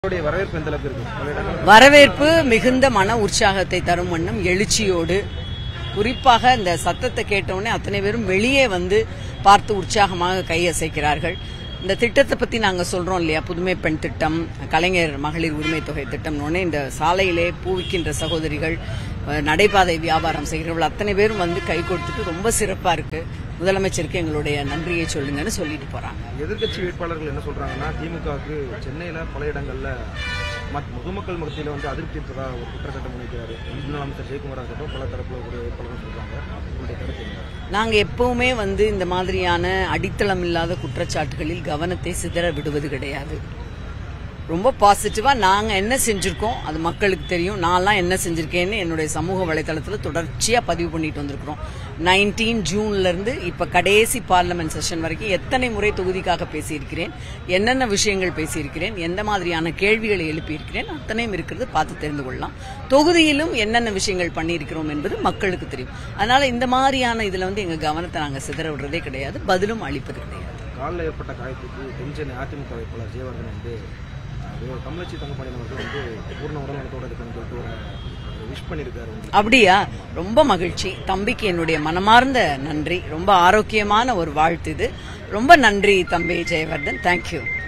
உங்களுடைய வரவேற்பு எந்த அளவுக்கு இருக்கு பல இடங்கள்ல வரவேற்பு மிகுந்த மன உற்சாகத்தை தரும் வண்ணம் எழுச்சியோடு குறிப்பாக இந்த சத்தத்தை கேட்டவுடனே அத்தனை பேரும் வெளியே வந்து பார்த்து உற்சாகமாக கையசைக்கிறார்கள் இந்த திட்டத்தை பத்தி நாங்க சொல்றோம் இல்லையா புதுமை பெண் திட்டம் கலைஞர் மகளிர் உரிமை தொகை திட்டம்னு இந்த சாலையிலே பூவிக்கின்ற சகோதரிகள் அஹ், நடைபாதை வியாபாரம் செய்கிறவர்கள் அத்தனை பேரும் வந்து கை கொடுத்துட்டு ரொம்ப சிறப்பா இருக்கு முதலமைச்சருக்கு எங்களுடைய நன்றியை சொல்லுங்கன்னு சொல்லிட்டு போறாங்க எதிர்க்கட்சி வேட்பாளர்கள் என்ன சொல்றாங்கன்னா திமுகவுக்கு சென்னையில பல இடங்கள்ல மத்- பொதுமக்கள் மத்தியில வந்து அதிருப்தி இருப்பதா ஒரு குற்றச்சாட்டு முன்வைக்கிறாரு முன்னாள் அமைச்சர் ஜெயக்குமார் இருக்கட்டும் பல தரப்புல ஒரு வேட்பாளர்கள் சொல்றாங்க உங்களுடைய கருத்து என்ன நாங்க எப்பவுமே வந்து இந்த மாதிரியான அடித்தளம் இல்லாத குற்றச்சாட்டுகளில் கவனத்தை சிதற விடுவது கிடையாது ரொம்ப பாசிட்டிவா நாங்க என்ன செஞ்சிருக்கோம் அது மக்களுக்கு தெரியும் நான்லாம் என்ன செஞ்சிருக்கேன்னு என்னுடைய சமூக வலைதளத்துல தொடர்ச்சியா பதிவு பண்ணிட்டு வந்திருக்கிறோம் நைன்டீன் ஜூன்ல இருந்து இப்ப கடைசி பார்லமெண்ட் செஷன் வரைக்கும் எத்தனை முறை தொகுதிக்காக பேசியிருக்கிறேன் என்னென்ன விஷயங்கள் பேசியிருக்கிறேன் எந்த மாதிரியான கேள்விகளை எழுப்பியிருக்கிறேன் அத்தனையும் இருக்கிறது பார்த்து தெரிந்து கொள்ளலாம் தொகுதியிலும் என்னென்ன விஷயங்கள் பண்ணியிருக்கிறோம் என்பது மக்களுக்கு தெரியும் அதனால இந்த மாதிரியான இதுல வந்து எங்க கவனத்தை நாங்க சிதற விடுறதே கிடையாது பதிலும் அளிப்பது கிடையாது காலில் ஏற்பட்ட காயத்துக்கு தென்சென்னை அதிமுக வேட்பாளர் ஜெயவர்தன் வந்து அஹ், தமிழச்சி தங்கப்பாண்டியன் அவர்கள் வந்து பூர்ண உடல்நலத்தோட இருக்குன்னு சொல்லிட்டு ஒரு விஷ் பண்ணியிருக்காரு உங்களுக்கு அப்படியா ரொம்ப மகிழ்ச்சி தம்பிக்கு என்னுடைய மனமார்ந்த நன்றி ரொம்ப ஆரோக்கியமான ஒரு வாழ்த்து இது ரொம்ப நன்றி தம்பி ஜெயவர்தன் தேங்க்யூ